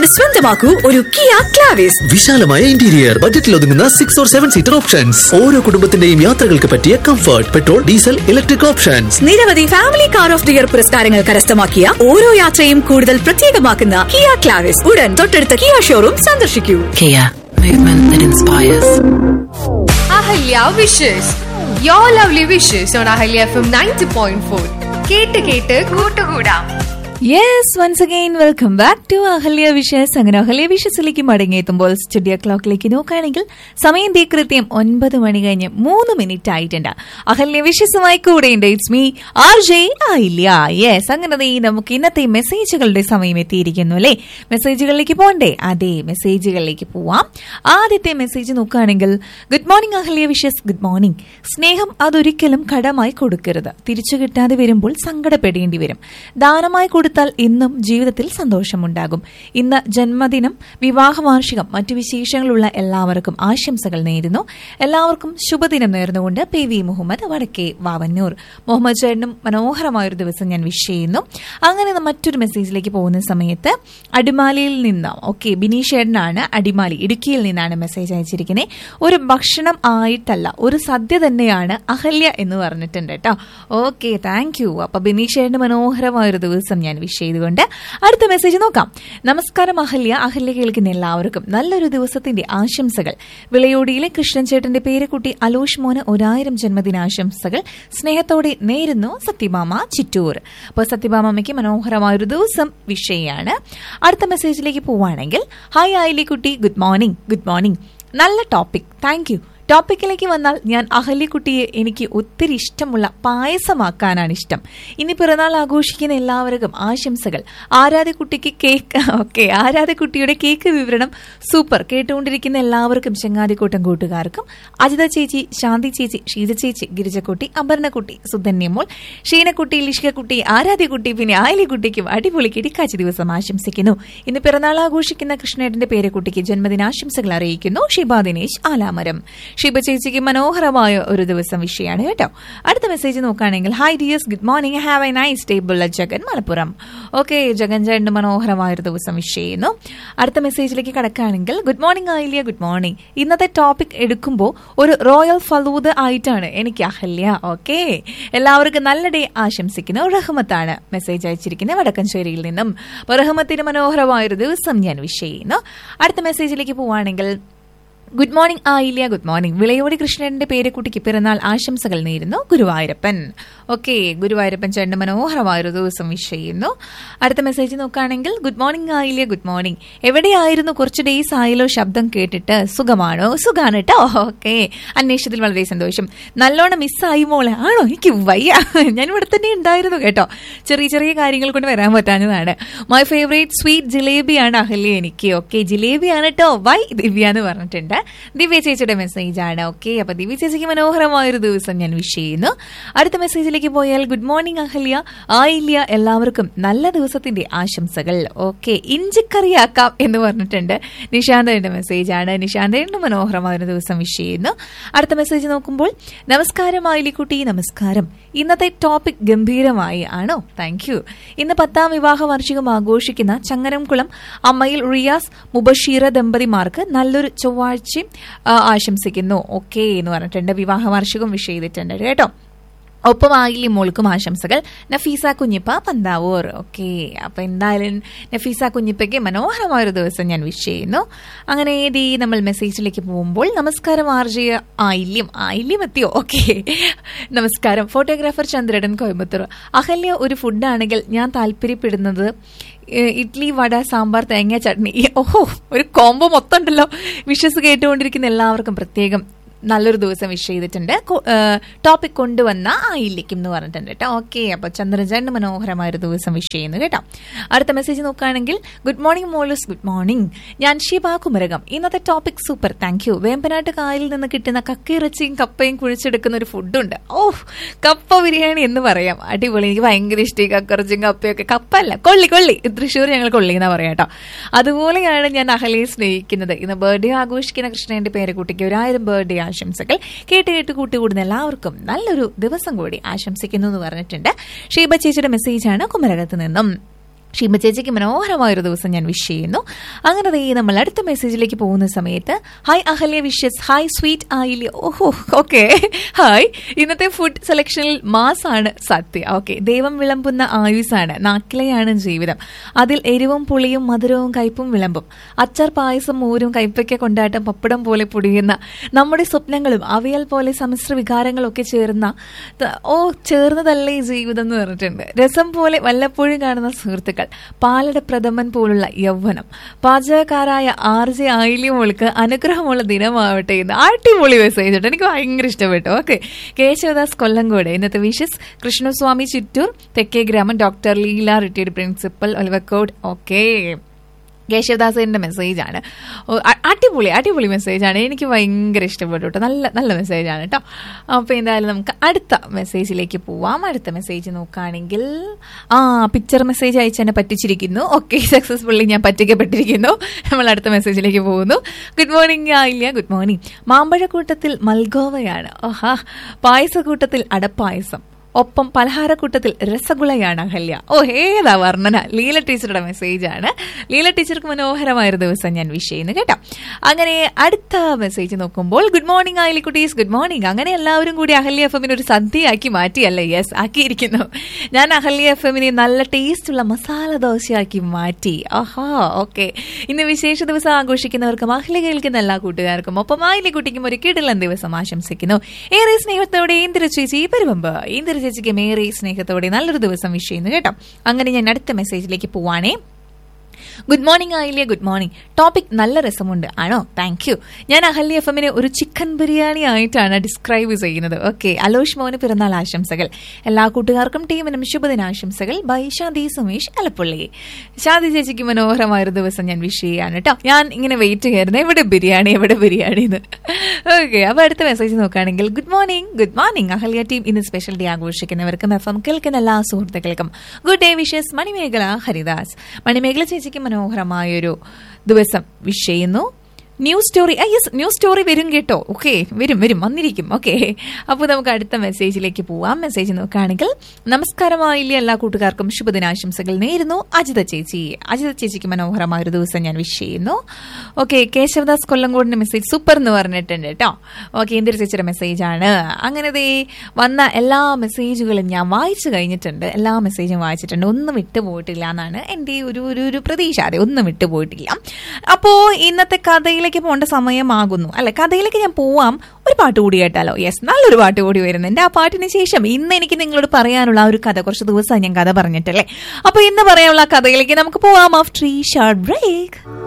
ഇന്ന് സ്വന്തമാക്കൂ ഒരു കിയ ക്ലാവിസ് വിശാലമായ ഇന്റീരിയർ ബജറ്റിൽ ഒതുങ്ങുന്ന six or seven seater options ഓരോ കുടുംബത്തിന്റെയും യാത്രകൾക്ക് പറ്റിയ comfort petrol diesel electric options നിരവധി family car of the year പുരസ്കാരങ്ങൾ കരസ്ഥമാക്കിയ ഓരോ യാത്രയും കൂടുതൽ പ്രത്യേകമാക്കുന്ന കിയ ക്ലാവിസ് ഉടൻ തൊട്ടടുത്ത കിയ ഷോറൂം സന്ദർശിക്കൂ Kia, movement that inspires. Ahalya wishes your lovely wishes on Ahalya FM ninety point four ഫോർ കേട്ട് കേട്ട് കൂട്ടുകൂടാം yes once again welcome back to Ahalya wishes അങ്ങനെ അഹല്യ വിഷസിലേക്ക് മടങ്ങിയെത്തുമ്പോൾ സ്റ്റുഡിയോ ക്ലോക്കിലേക്ക് നോക്കുകയാണെങ്കിൽ സമയം തീ കൃത്യം ഒൻപത് മണി കഴിഞ്ഞ് മൂന്ന് മിനിറ്റ് ആയിട്ടുണ്ട് അഹല്യ വിഷസുമായി കൂടെയുണ്ട് it's me RJ Ayilya yes യെസ് അങ്ങനെ ദേ നമുക്ക് ഇന്നത്തെ മെസ്സേജുകളുടെ സമയം എത്തിയിരിക്കുന്നു അല്ലേ മെസ്സേജുകളിലേക്ക് പോകണ്ടേ അതെ മെസ്സേജുകളിലേക്ക് പോവാം ആദ്യത്തെ മെസ്സേജ് നോക്കുകയാണെങ്കിൽ good morning Ahalya wishes good morning സ്നേഹം അതൊരിക്കലും കടമായി കൊടുക്കരുത് തിരിച്ചു കിട്ടാതെ വരുമ്പോൾ സങ്കടപ്പെടേണ്ടി വരും ദാനമായി കൊടുത്താൽ ഇന്നും ജീവിതത്തിൽ സന്തോഷമുണ്ടാകും ഇന്ന് ജന്മദിനം വിവാഹ വാർഷികം മറ്റു വിശേഷങ്ങളുള്ള എല്ലാവർക്കും ആശംസകൾ നേരുന്നു എല്ലാവർക്കും ശുഭദിനം നേർന്നുകൊണ്ട് പി വി മുഹമ്മദ് വടക്കേ വാവന്നൂർ മുഹമ്മദ് ചേട്ടനും മനോഹരമായൊരു ദിവസം ഞാൻ വിഷ് ചെയ്യുന്നു അങ്ങനെ ന- മറ്റൊരു മെസ്സേജിലേക്ക് പോകുന്ന സമയത്ത് അടിമാലിയിൽ നിന്ന് ഓക്കെ ബിനീഷേട്ടനാണ് അടിമാലി ഇടുക്കിയിൽ നിന്നാണ് മെസ്സേജ് അയച്ചിരിക്കുന്നത് ഒരു ഭക്ഷണം ആയിട്ടല്ല ഒരു സദ്യ തന്നെയാണ് അഹല്യ എന്ന് പറഞ്ഞിട്ടുണ്ട് കേട്ടോ ഓക്കെ താങ്ക് യു അപ്പൊ ബിനീഷേട്ടന് മനോഹരമായൊരു ദിവസം ഞാൻ വിഷ് ചെയ്തുകൊണ്ട് അടുത്ത മെസ്സേജ് നോക്കാം നമസ്കാരം അഹല്യ അഹല്യ കേൾക്കുന്ന എല്ലാവർക്കും നല്ലൊരു ദിവസത്തിന്റെ ആശംസകൾ വിളയോടിയിലെ കൃഷ്ണൻ ചേട്ടന്റെ പേരക്കുട്ടി അലോഷ് മോന് ഒരായിരം ജന്മദിനാശംസകൾ സ്നേഹത്തോടെ നേരുന്നു സത്യഭാമ ചിറ്റൂർ അപ്പോൾ സത്യഭാമയ്ക്ക് മനോഹരമായൊരു ദിവസം വിഷയാണ് അടുത്ത മെസ്സേജിലേക്ക് പോവുകയാണെങ്കിൽ ഹായ് ആയിലി കുട്ടി ഗുഡ് മോർണിംഗ് ഗുഡ് മോർണിംഗ് നല്ല ടോപ്പിക് താങ്ക് യു ടോപ്പിക്കിലേക്ക് വന്നാൽ ഞാൻ അഹല്യക്കുട്ടിയെ എനിക്ക് ഒത്തിരി ഇഷ്ടമുള്ള പായസമാക്കാനാണ് ഇഷ്ടം ഇനി പിറന്നാൾ ആഘോഷിക്കുന്ന എല്ലാവർക്കും ആശംസകൾ ആരാധ്യക്കുട്ടിക്ക് കേക്ക് ഓക്കെ ആരാധ്യക്കുട്ടിയുടെ കേക്ക് വിവരണം സൂപ്പർ കേട്ടുകൊണ്ടിരിക്കുന്ന എല്ലാവർക്കും ചെങ്ങാതിക്കൂട്ടം കൂട്ടുകാർക്കും അജിത ചേച്ചി ശാന്തി ചേച്ചി ഷീജ ചേച്ചി ഗിരിജക്കുട്ടി അപർണക്കുട്ടി സുധന്യമോൾ ഷീനക്കുട്ടി ലിഷികക്കുട്ടി ആരാധ്യക്കുട്ടി പിന്നെ ആയിലിക്കുട്ടിക്കും അടിപൊളി കിടിക്കാച്ചി ദിവസം ആശംസിക്കുന്നു ഇന്ന് പിറന്നാൾ ആഘോഷിക്കുന്ന കൃഷ്ണേട്ടന്റെ പേരക്കുട്ടിക്ക് ജന്മദിനാശംസകൾ അറിയിക്കുന്നു ഷിബ ദിനേശ് ആലാമരം ഷിബ ചേച്ചിക്ക് മനോഹരമായ ഒരു ദിവസം വിഷയമാണ് കേട്ടോ അടുത്ത മെസ്സേജ് നോക്കുകയാണെങ്കിൽ hi dears good morning have a nice table Jagan Malappuram okay Jagan ചേട്ടന് മനോഹരമായ ഒരു ദിവസം വിഷ് ചെയ്യുന്നു അടുത്ത മെസ്സേജിലേക്ക് കടക്കുകയാണെങ്കിൽ good morning Ayilya good morning ഇന്നത്തെ ടോപ്പിക് എടുക്കുമ്പോൾ ഒരു റോയൽ ഫലൂദ് ആയിട്ടാണ് എനിക്ക് അഹല്യ ഓക്കെ എല്ലാവർക്കും നല്ല ഡേ ആശംസിക്കുന്നു റഹ്മത്താണ് മെസ്സേജ് അയച്ചിരിക്കുന്നത് വടക്കഞ്ചേരിയിൽ നിന്നും അപ്പോൾ റഹ്മത്തിന് മനോഹരമായ ഒരു ദിവസം ഞാൻ വിഷ് ചെയ്യുന്നു അടുത്ത മെസ്സേജിലേക്ക് പോവുകയാണെങ്കിൽ good morning Ayilya good morning Vilayodi കൃഷ്ണന്റെ പേരക്കുട്ടിക്ക് പിറന്നാൾ ആശംസകൾ നേരുന്നു ഗുരുവായൂരപ്പൻ ഓക്കെ ഗുരുവായൂരപ്പൻ ചേട്ടന്റെ മനോഹരമായ ഒരു ദിവസം വിഷ് ചെയ്യുന്നു അടുത്ത മെസ്സേജ് നോക്കുകയാണെങ്കിൽ good morning Ayilya good morning എവിടെയായിരുന്നു കുറച്ച് ഡേയ്സ് ആയല്ലോ ശബ്ദം കേട്ടിട്ട് സുഖമാണോ സുഖാണ് കേട്ടോ ഓക്കെ അന്വേഷണത്തിൽ വളരെ സന്തോഷം നല്ലോണം മിസ്സായി മോളെ ആണോ എനിക്ക് വയ്യ ഞാൻ ഇവിടെ തന്നെ ഉണ്ടായിരുന്നു കേട്ടോ ചെറിയ ചെറിയ കാര്യങ്ങൾ കൊണ്ട് വരാൻ പറ്റാഞ്ഞതാണ് മൈ ഫേവറേറ്റ് സ്വീറ്റ് ജിലേബിയാണ് അഹല്യ എനിക്ക് ഓക്കെ ജിലേബിയാണ് കേട്ടോ വൈ ദിവ്യ എന്ന് പറഞ്ഞിട്ടുണ്ട് ദിവ്യ ചേച്ചിയുടെ മെസ്സേജ് ആണ് ഓക്കെ അപ്പൊ ദിവ്യ ചേച്ചിക്ക് മനോഹരമായ ഒരു ദിവസം ഞാൻ വിഷ് ചെയ്യുന്നു അടുത്ത മെസ്സേജിലേക്ക് പോയാൽ ഗുഡ് മോർണിംഗ് അഹല്യ ആയില്യ എല്ലാവർക്കും നല്ല ദിവസത്തിന്റെ ആശംസകൾ ഓക്കെ ഇഞ്ചിക്കറിയാക്കാം എന്ന് പറഞ്ഞിട്ടുണ്ട് നിശാന്തയുടെ മെസ്സേജ് ആണ് നിശാന്തയുടെ മനോഹരമായ ഒരു ദിവസം വിഷ് ചെയ്യുന്നു അടുത്ത മെസ്സേജ് നോക്കുമ്പോൾ നമസ്കാരം ആയിലിക്കുട്ടി നമസ്കാരം ഇന്നത്തെ ടോപ്പിക് ഗംഭീരമായി ആണോ താങ്ക് യു ഇന്ന് പത്താം വിവാഹ വാർഷികം ആഘോഷിക്കുന്ന ചങ്ങരംകുളം അമ്മയിൽ റിയാസ് മുബഷീറ ദമ്പതിമാർക്ക് നല്ലൊരു ചൊവ്വാഴ്ച ആ, ആശംസിക്കുന്നു ഓക്കെ എന്ന് പറഞ്ഞിട്ടുണ്ട് വിവാഹ വാർഷികം വിഷ് ചെയ്തിട്ടുണ്ട് കേട്ടോ ഒപ്പം ആയില്ലേ മോൾക്കും ആശംസകൾ നഫീസ കുഞ്ഞിപ്പ പന്താവൂർ ഓക്കെ അപ്പൊ എന്തായാലും നഫീസ കുഞ്ഞിപ്പയ്ക്ക് മനോഹരമായ ഒരു ദിവസം ഞാൻ വിഷ് ചെയ്യുന്നു അങ്ങനെ ഏതി നമ്മൾ മെസ്സേജിലേക്ക് പോകുമ്പോൾ നമസ്കാരം ആർജിയ ആയില്യം ആയില്യം എത്തിയോ ഓക്കെ നമസ്കാരം ഫോട്ടോഗ്രാഫർ ചന്ദ്രടൻ കോയമ്പത്തൂർ അഹല്യ ഒരു ഫുഡാണെങ്കിൽ ഞാൻ താല്പര്യപ്പെടുന്നത് ഏഹ് ഇഡ്ലി വട സാമ്പാർ തേങ്ങ ചട്നി ഓഹോ ഒരു കോംബോ മൊത്തം ഉണ്ടല്ലോ വിഷസ് കേട്ടുകൊണ്ടിരിക്കുന്ന എല്ലാവർക്കും പ്രത്യേകം നല്ലൊരു ദിവസം വിഷ് ചെയ്തിട്ടുണ്ട് ടോപ്പിക് കൊണ്ടുവന്ന ആയില്ലിക്കും എന്ന് പറഞ്ഞിട്ടുണ്ട് കേട്ടോ ഓക്കെ അപ്പൊ ചന്ദ്രജന് മനോഹരമായ ഒരു ദിവസം വിഷ് ചെയ്യുന്നു കേട്ടോ അടുത്ത മെസ്സേജ് നോക്കുകയാണെങ്കിൽ ഗുഡ് മോർണിംഗ് മോളസ് ഗുഡ് മോർണിംഗ് ഞാൻ ഷിബ കുമരകം ഇന്നത്തെ ടോപ്പിക് സൂപ്പർ താങ്ക് യു വേമ്പനാട്ട് കായലിൽ നിന്ന് കിട്ടുന്ന കക്കയിറച്ചിയും കപ്പയും കുഴിച്ചെടുക്കുന്ന ഒരു ഫുഡുണ്ട് ഓ കപ്പ ബിരിയാണി എന്ന് പറയാം അടിപൊളി എനിക്ക് ഭയങ്കര ഇഷ്ടം ഈ കക്കയിറച്ചിയും കപ്പയൊക്കെ കപ്പല്ല കൊള്ളി കൊള്ളി തൃശ്ശൂർ ഞങ്ങൾ കൊള്ളി എന്നാ പറയാം കേട്ടോ അതുപോലെയാണ് ഞാൻ അഹലയെ സ്നേഹിക്കുന്നത് ഇന്ന് ബർത്ത്ഡേ ആഘോഷിക്കുന്ന കൃഷ്ണന്റെ പേരക്കുട്ടിക്ക് ഒരായിരം ബർത്ത്ഡേ ആശംസകൾ കേട്ട് കേട്ട് കൂട്ടുകൂടുന്ന എല്ലാവർക്കും നല്ലൊരു ദിവസം കൂടി ആശംസിക്കുന്നു എന്ന് പറഞ്ഞിട്ടുണ്ട് ഷീബ ചേച്ചിയുടെ മെസ്സേജാണ് കുമരകത്ത് നിന്നും ഷീമ ചേച്ചിക്ക് മനോഹരമായ ഒരു ദിവസം ഞാൻ വിഷ് ചെയ്യുന്നു അങ്ങനെ ദേ നമ്മൾ അടുത്ത മെസ്സേജിലേക്ക് പോകുന്ന സമയത്ത് hi Ahalya wishes hi sweet Ayilya ഓഹോ ഓക്കെ ഹായ് ഇന്നത്തെ ഫുഡ് സെലക്ഷനിൽ മാസാണ് സത്യ ഓക്കെ ദൈവം വിളമ്പുന്ന ആയുസാണ് നാക്കിലെയാണ് ജീവിതം അതിൽ എരിവും പുളിയും മധുരവും കയ്പും വിളമ്പും അച്ചാർ പായസം മോരും കയ്പയ്ക്ക കൊണ്ടാട്ടം പപ്പടം പോലെ പൊടിയുന്ന നമ്മുടെ സ്വപ്നങ്ങളും അവയൽ പോലെ സമ്മിശ്ര വികാരങ്ങളും ഒക്കെ ചേർന്ന ത- ഓ ചേർന്നതല്ലേ ഈ ജീവിതം എന്ന് പറഞ്ഞിട്ടുണ്ട് രസം പോലെ വല്ലപ്പോഴും കാണുന്ന സുഹൃത്തുക്കൾ പാലട പ്രഥമൻ പോലുള്ള യൗവനം പാചകക്കാരായ ആർ ജെ ആയില്യമോൾക്ക് അനുഗ്രഹമുള്ള ദിനമാവട്ടെ എന്ന് അടിപൊളി മെസ്സേജ് ഉണ്ട് എനിക്ക് ഭയങ്കര ഇഷ്ടപ്പെട്ടു ഓക്കെ കേശവദാസ് കൊല്ലങ്കോട് ഇന്നത്തെ വിഷസ് കൃഷ്ണസ്വാമി ചിറ്റൂർ തെക്കേ ഗ്രാമം doctor Leela retired principal Olavakkode okay കേശവദാസിന്റെ മെസ്സേജാണ് ഓ, അ- അടിപൊളി അടിപൊളി മെസ്സേജാണ് എനിക്ക് ഭയങ്കര ഇഷ്ടപ്പെട്ടു കേട്ടോ നല്ല നല്ല മെസ്സേജാണ് കേട്ടോ അപ്പോൾ എന്തായാലും നമുക്ക് അടുത്ത മെസ്സേജിലേക്ക് പോവാം അടുത്ത മെസ്സേജ് നോക്കുകയാണെങ്കിൽ ആ പിക്ചർ മെസ്സേജ് അയച്ചെന്നെ പറ്റിച്ചിരിക്കുന്നു ഓക്കെ സക്സസ്ഫുള്ളി ഞാൻ പറ്റിക്കപ്പെട്ടിരിക്കുന്നു നമ്മൾ അടുത്ത മെസ്സേജിലേക്ക് പോകുന്നു good morning Ayilya good morning മാമ്പഴക്കൂട്ടത്തിൽ മൽഗോവയാണ് ഓഹാ പായസക്കൂട്ടത്തിൽ അടപ്പായസം ഒപ്പം പലഹാരക്കൂട്ടത്തിൽ രസഗുളയാണ് അഹല്യ ഓ ഏതാ വർണ്ണന ലീല ടീച്ചറുടെ മെസ്സേജാണ് ലീല ടീച്ചർക്ക് മനോഹരമായൊരു ദിവസം ഞാൻ വിഷ് ചെയ്യുന്നു കേട്ടോ അങ്ങനെ അടുത്ത മെസ്സേജ് നോക്കുമ്പോൾ ഗുഡ് മോർണിംഗ് ആയിലി കുട്ടീസ് ഗുഡ് മോർണിംഗ് അങ്ങനെ എല്ലാവരും കൂടി അഹല്യ എഫ് എമ്മിനെ ഒരു സദ്യയാക്കി മാറ്റിയല്ലേ യെസ് ആക്കിയിരിക്കുന്നു ഞാൻ അഹല്യ എഫ് എമ്മിനെ നല്ല ടേസ്റ്റുള്ള മസാല ദോശയാക്കി മാറ്റി ആഹാ ഓക്കെ ഇന്ന് വിശേഷ ദിവസം ആഘോഷിക്കുന്നവർക്കും അഹ്ലി കേൾക്കുന്ന എല്ലാ കൂട്ടുകാർക്കും ഒപ്പം ആയിലി കുട്ടിക്കും ഒരു കിടിലൻ ദിവസം ആശംസിക്കുന്നു ഏറെ സ്നേഹത്തോടെ ഇന്ദിര ചേച്ചി പെരുവമ്പ് ഇന്ദിര ചേച്ചിക്ക് ഏറെ സ്നേഹത്തോടെ നല്ലൊരു ദിവസം വിഷ് ചെയ്യുന്നു കേട്ടോ അങ്ങനെ ഞാൻ അടുത്ത മെസ്സേജിലേക്ക് പോവാണേ good morning Ayilya good morning topic നല്ല രസമുണ്ട് ആണോ താങ്ക് യു ഞാൻ അഹല്യ എഫ് എമ്മിനെ ഒരു ചിക്കൻ ബിരിയാണി ആയിട്ടാണ് ഡിസ്ക്രൈബ് ചെയ്യുന്നത് ഓക്കെ അലോഷ് മോന് പിറന്നാൾ ആശംസകൾ എല്ലാ കൂട്ടുകാർക്കും ടീമിനും ശുഭദിനാശംസകൾ ബൈ ഷാദി സുമേഷ് അലപ്പുള്ളി ഷാദി ചേച്ചിക്ക് മനോഹരമായ ഒരു ദിവസം ഞാൻ വിഷ് ചെയ്യാണ് കേട്ടോ ഞാൻ ഇങ്ങനെ വെയിറ്റ് ചെയ്യായിരുന്നു എവിടെ ബിരിയാണി എവിടെ ബിരിയാണി എന്ന് ഓക്കെ അപ്പൊ അടുത്ത മെസ്സേജ് നോക്കുകയാണെങ്കിൽ good morning good morning Ahalya team ഇന്ന് സ്പെഷ്യൽ ഡേ ആഘോഷിക്കുന്നവർക്കും എഫ് എം കേൾക്കുന്ന എല്ലാ സുഹൃത്തുക്കൾക്കും good day wishes Manimekhala Haridas Manimekhala ചേച്ചിക്ക് മനോഹരമായൊരു ദിവസം വിഷ് ചെയ്യുന്നു news story yes news story വരും കേട്ടോ ഓക്കെ വരും വരും വന്നിരിക്കും ഓക്കെ അപ്പോൾ നമുക്ക് അടുത്ത മെസ്സേജിലേക്ക് പോവാം മെസ്സേജ് നോക്കുകയാണെങ്കിൽ നമസ്കാരമായില്ല എല്ലാ കൂട്ടുകാർക്കും ശുഭദിനാശംസകൾ നേരുന്നു അജിത ചേച്ചി അജിത ചേച്ചിക്ക് മനോഹരമായ ഒരു ദിവസം ഞാൻ വിഷ് ചെയ്യുന്നു ഓക്കെ കേശവദാസ് കൊല്ലങ്കോടിന്റെ മെസ്സേജ് സൂപ്പർ എന്ന് പറഞ്ഞിട്ടുണ്ട് കേട്ടോ ഓക്കെ ഇന്ദിര ചേച്ചിയുടെ മെസ്സേജാണ് അങ്ങനെ ദേ വന്ന എല്ലാ മെസ്സേജുകളും ഞാൻ വായിച്ചു കഴിഞ്ഞിട്ടുണ്ട് എല്ലാ മെസ്സേജും വായിച്ചിട്ടുണ്ട് ഒന്നും വിട്ടുപോയിട്ടില്ല എന്നാണ് എൻ്റെ ഒരു ഒരു ഒരു പ്രതീക്ഷ അതെ ഒന്നും വിട്ടുപോയിട്ടില്ല അപ്പോൾ ഇന്നത്തെ കഥയിലേക്ക് പോകേണ്ട സമയമാകുന്നു അല്ലെ കഥയിലേക്ക് ഞാൻ പോവാം ഒരു പാട്ട് കൂടി കേട്ടാലോ യെസ് നല്ലൊരു പാട്ട് കൂടി വരുന്നുണ്ട് ആ പാട്ടിന് ശേഷം ഇന്ന് എനിക്ക് നിങ്ങളോട് പറയാനുള്ള ആ ഒരു കഥ കുറച്ച് ദിവസമായി ഞാൻ കഥ പറഞ്ഞിട്ടല്ലേ അപ്പോൾ ഇന്ന് പറയാനുള്ള ആ കഥയിലേക്ക് നമുക്ക് പോവാം ആഫ്റ്റർ ഈ ഷാർട്ട് ബ്രേക്ക്